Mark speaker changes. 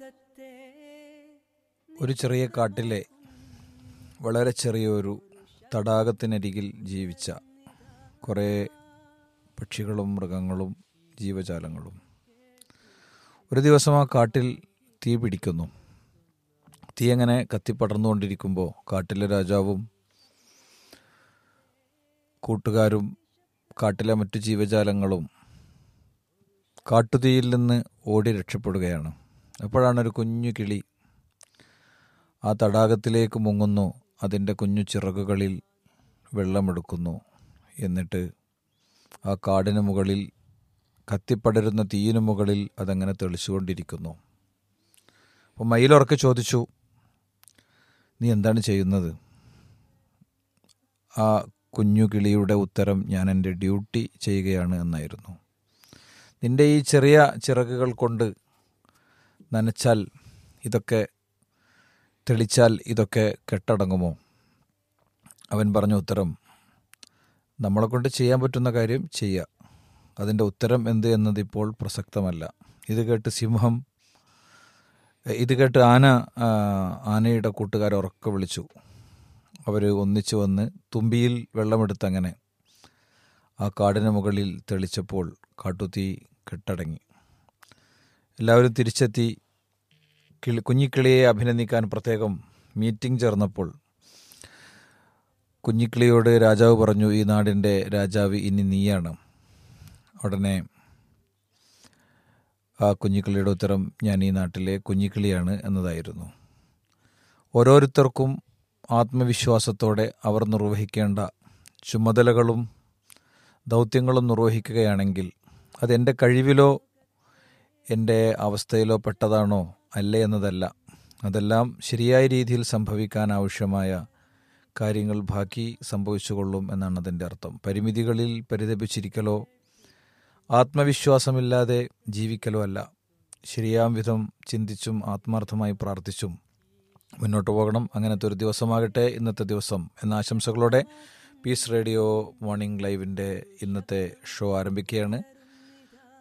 Speaker 1: ഒരു ചെറിയ കാട്ടിലെ വളരെ ചെറിയൊരു തടാകത്തിനരികിൽ ജീവിച്ച കുറേ പക്ഷികളും മൃഗങ്ങളും ജീവജാലങ്ങളും ഒരു ദിവസം ആ കാട്ടിൽ തീ പിടിക്കുന്നു തീ അങ്ങനെ കത്തിപ്പടർന്നുകൊണ്ടിരിക്കുമ്പോൾ കാട്ടിലെ രാജാവും കൂട്ടുകാരും കാട്ടിലെ മറ്റു ജീവജാലങ്ങളും കാട്ടുതീയിൽ നിന്ന് ഓടി രക്ഷപ്പെടുകയാണ് അപ്പോഴാണ് ഒരു കുഞ്ഞു കിളി ആ തടാകത്തിലേക്ക് മുങ്ങുന്നു അതിൻ്റെ കുഞ്ഞു ചിറകുകളിൽ വെള്ളമെടുക്കുന്നു എന്നിട്ട് ആ കാടിന് മുകളിൽ കത്തിപ്പടരുന്ന തീയിനു മുകളിൽ അതങ്ങനെ തെളിച്ചുകൊണ്ടിരിക്കുന്നു അപ്പോൾ മയിലുറക്കെ ചോദിച്ചു നീ എന്താണ് ചെയ്യുന്നത് ആ കുഞ്ഞു കിളിയുടെ ഉത്തരം ഞാൻ എൻ്റെ ഡ്യൂട്ടി ചെയ്യുകയാണ് എന്നായിരുന്നു നിന്റെ ഈ ചെറിയ ചിറകുകൾ കൊണ്ട് നനച്ചാൽ ഇതൊക്കെ തെളിച്ചാൽ ഇതൊക്കെ കെട്ടടങ്ങുമോ അവൻ പറഞ്ഞ ഉത്തരം നമ്മളെ കൊണ്ട് ചെയ്യാൻ പറ്റുന്ന കാര്യം ചെയ്യുക അതിൻ്റെ ഉത്തരം എന്ത് എന്നതിപ്പോൾ പ്രസക്തമല്ല ഇത് കേട്ട് സിംഹം ഇത് കേട്ട് ആന ആ, ആനയുടെ കൂട്ടുകാരെ ഉറക്കെ വിളിച്ചു അവർ ഒന്നിച്ചു വന്ന് തുമ്പിയിൽ വെള്ളമെടുത്തങ്ങനെ ആ കാടിന് മുകളിൽ തെളിച്ചപ്പോൾ കാട്ടുതീ കെട്ടടങ്ങി എല്ലാവരും തിരിച്ചെത്തി കിളി കുഞ്ഞിക്കിളിയെ അഭിനന്ദിക്കാൻ പ്രത്യേകം മീറ്റിംഗ് ചേർന്നപ്പോൾ കുഞ്ഞിക്കിളിയോട് രാജാവ് പറഞ്ഞു ഈ നാടിൻ്റെ രാജാവ് ഇനി നീയാണ് ഉടനെ ആ കുഞ്ഞിക്കിളിയുടെ ഉത്തരം ഞാൻ ഈ നാട്ടിലെ കുഞ്ഞിക്കിളിയാണ് എന്നതായിരുന്നു ഓരോരുത്തർക്കും ആത്മവിശ്വാസത്തോടെ അവർ നിർവഹിക്കേണ്ട ചുമതലകളും ദൗത്യങ്ങളും നിർവഹിക്കുകയാണെങ്കിൽ അതെൻ്റെ കഴിവിലോ എൻ്റെ അവസ്ഥയിലോ പെട്ടതാണോ അല്ലേ എന്നതല്ല അതെല്ലാം ശരിയായ രീതിയിൽ സംഭവിക്കാൻ ആവശ്യമായ കാര്യങ്ങൾ ബാക്കി സംഭവിച്ചുകൊള്ളും എന്നാണ് അതിൻ്റെ അർത്ഥം പരിമിതികളിൽ പരിതപിച്ചിരിക്കലോ ആത്മവിശ്വാസമില്ലാതെ ജീവിക്കലോ അല്ല ശരിയാം വിധം ചിന്തിച്ചും ആത്മാർത്ഥമായി പ്രാർത്ഥിച്ചും മുന്നോട്ട് പോകണം അങ്ങനത്തെ ഒരു ദിവസമാകട്ടെ ഇന്നത്തെ ദിവസം എന്ന ആശംസകളോടെ പീസ് റേഡിയോ മോർണിംഗ് ലൈവിൻ്റെ ഇന്നത്തെ ഷോ ആരംഭിക്കുകയാണ്